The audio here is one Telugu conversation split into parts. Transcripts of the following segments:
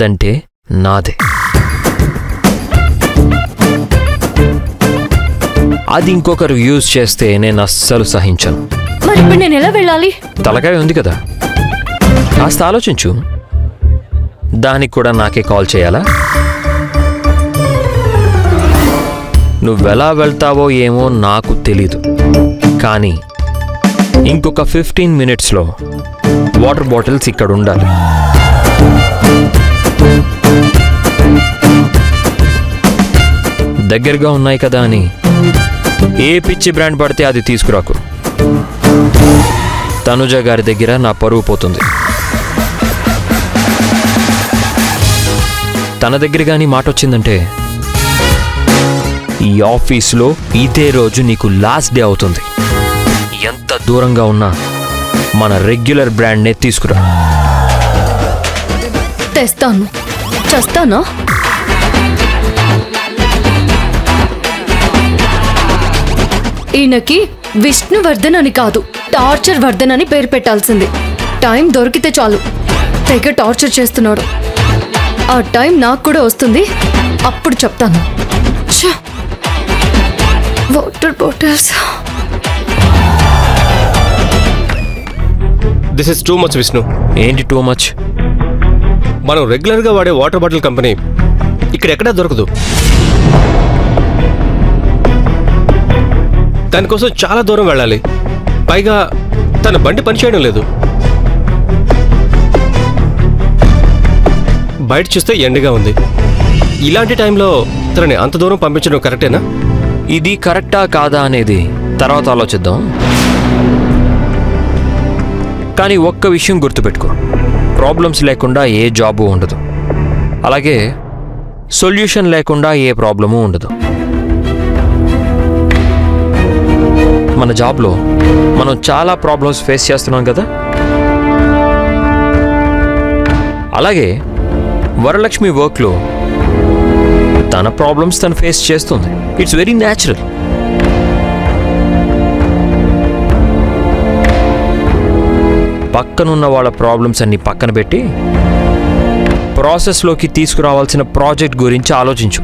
నాదంటే నాదే అది ఇంకొకరు యూజ్ చేస్తే నేను అస్సలు సహించను మరి ఇప్పుడు నేను ఎలా వెళ్ళాలి తలకాయ ఉంది కదా కాస్త ఆలోచించు దానికి కూడా నాకే కాల్ చేయాలా నువ్వెలా వెళ్తావో ఏమో నాకు తెలీదు కానీ ఇంకొక ఫిఫ్టీన్ మినిట్స్లో వాటర్ బాటిల్స్ ఇక్కడ ఉండాలి దగ్గరగా ఉన్నాయి కదా అని ఏ పిచ్చి బ్రాండ్ పడితే అది తీసుకురాకు తనుజ గారి దగ్గర నా పరువు పోతుంది తన దగ్గర కానీ మాట వచ్చిందంటే ఈ ఆఫీసులో ఇదే రోజు నీకు లాస్ట్ డే అవుతుంది ఎంత దూరంగా ఉన్నా మన రెగ్యులర్ బ్రాండ్నే తీసుకురా తెస్తాను చస్తానా ఈయనకి విష్ణువర్ధన్ అని కాదు టార్చర్ వర్ధన్ అని పేరు పెట్టాల్సింది టైం దొరికితే చాలు తెగ టార్చర్ చేస్తున్నాడు ఆ టైం నాకు కూడా వస్తుంది అప్పుడు చెప్తాను ఛ! Water bottles this is too much Vishnu ఏంటి టూ మచ్ మనం రెగ్యులర్గా వాడే వాటర్ బాటిల్ కంపెనీ ఇక్కడ ఎక్కడా దొరకదు దానికోసం చాలా దూరం వెళ్ళాలి పైగా తన బండి పనిచేయడం లేదు బయట చూస్తే ఎండగా ఉంది ఇలాంటి టైంలో తనని అంత దూరం పంపించడం కరెక్టేనా ఇది కరెక్టా కాదా అనేది తర్వాత ఆలోచిద్దాం కానీ ఒక్క విషయం గుర్తుపెట్టుకో ప్రాబ్లమ్స్ లేకుండా ఏ జాబు ఉండదు అలాగే సొల్యూషన్ లేకుండా ఏ ప్రాబ్లము ఉండదు మన జాబ్లో మనం చాలా ప్రాబ్లమ్స్ ఫేస్ చేస్తున్నాం కదా అలాగే వరలక్ష్మి వర్క్లో తన ప్రాబ్లమ్స్ తను ఫేస్ చేస్తుంది ఇట్స్ వెరీ న్యాచురల్ పక్కనున్న వాళ్ళ ప్రాబ్లమ్స్ అన్ని పక్కన పెట్టి ప్రాసెస్లోకి తీసుకురావాల్సిన ప్రాజెక్ట్ గురించి ఆలోచించు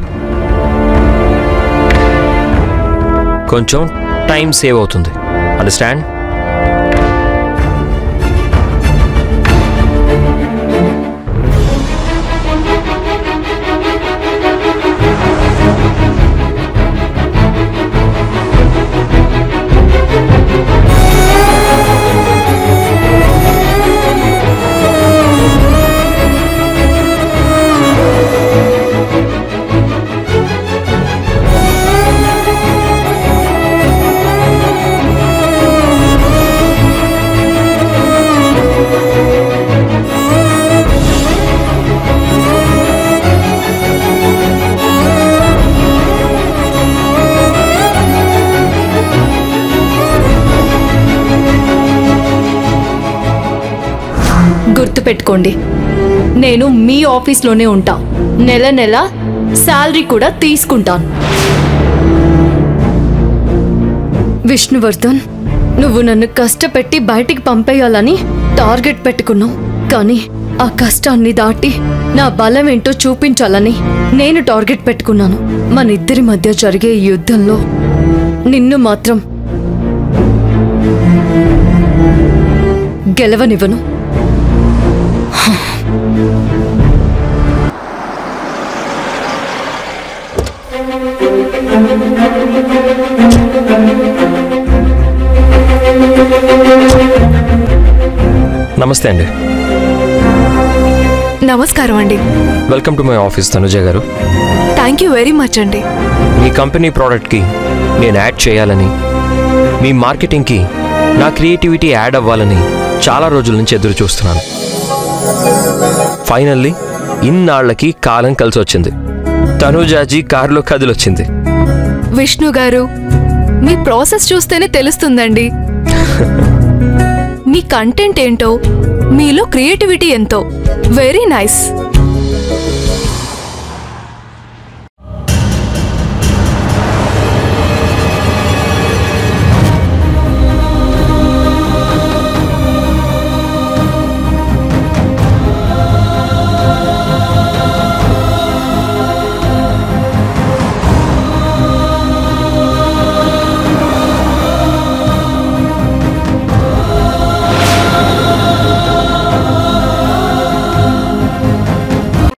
కొంచెం టైం సేవ్ అవుతుంది అండర్స్టాండ్ గుర్తుపెట్టుకోండి నేను మీ ఆఫీస్లోనే ఉంటా నెల నెల శాలరీ కూడా తీసుకుంటాను విష్ణువర్ధన్ నువ్వు నన్ను కష్టపెట్టి బయటికి పంపేయాలని టార్గెట్ పెట్టుకున్నావు కానీ ఆ కష్టాన్ని దాటి నా బలం ఏంటో చూపించాలని నేను టార్గెట్ పెట్టుకున్నాను మన ఇద్దరి మధ్య జరిగే ఈ యుద్ధంలో నిన్ను మాత్రం గెలవనివ్వను నమస్తే అండి నమస్కారం అండి welcome to my office Tanuja గారు థ్యాంక్ యూ వెరీ మచ్ అండి మీ కంపెనీ ప్రోడక్ట్కి నేను యాడ్ చేయాలని మీ మార్కెటింగ్కి నా క్రియేటివిటీ యాడ్ అవ్వాలని చాలా రోజుల నుంచి ఎదురు చూస్తున్నాను ఫైనల్లీ ఇన్నాళ్లకి కాలం కలిసి వచ్చింది తనుజాజీ కారులో కదిలొచ్చింది విష్ణు గారు మీ ప్రాసెస్ చూస్తేనే తెలుస్తుందండి మీ కంటెంట్ ఏంటో మీలో క్రియేటివిటీ ఎంతో వెరీ నైస్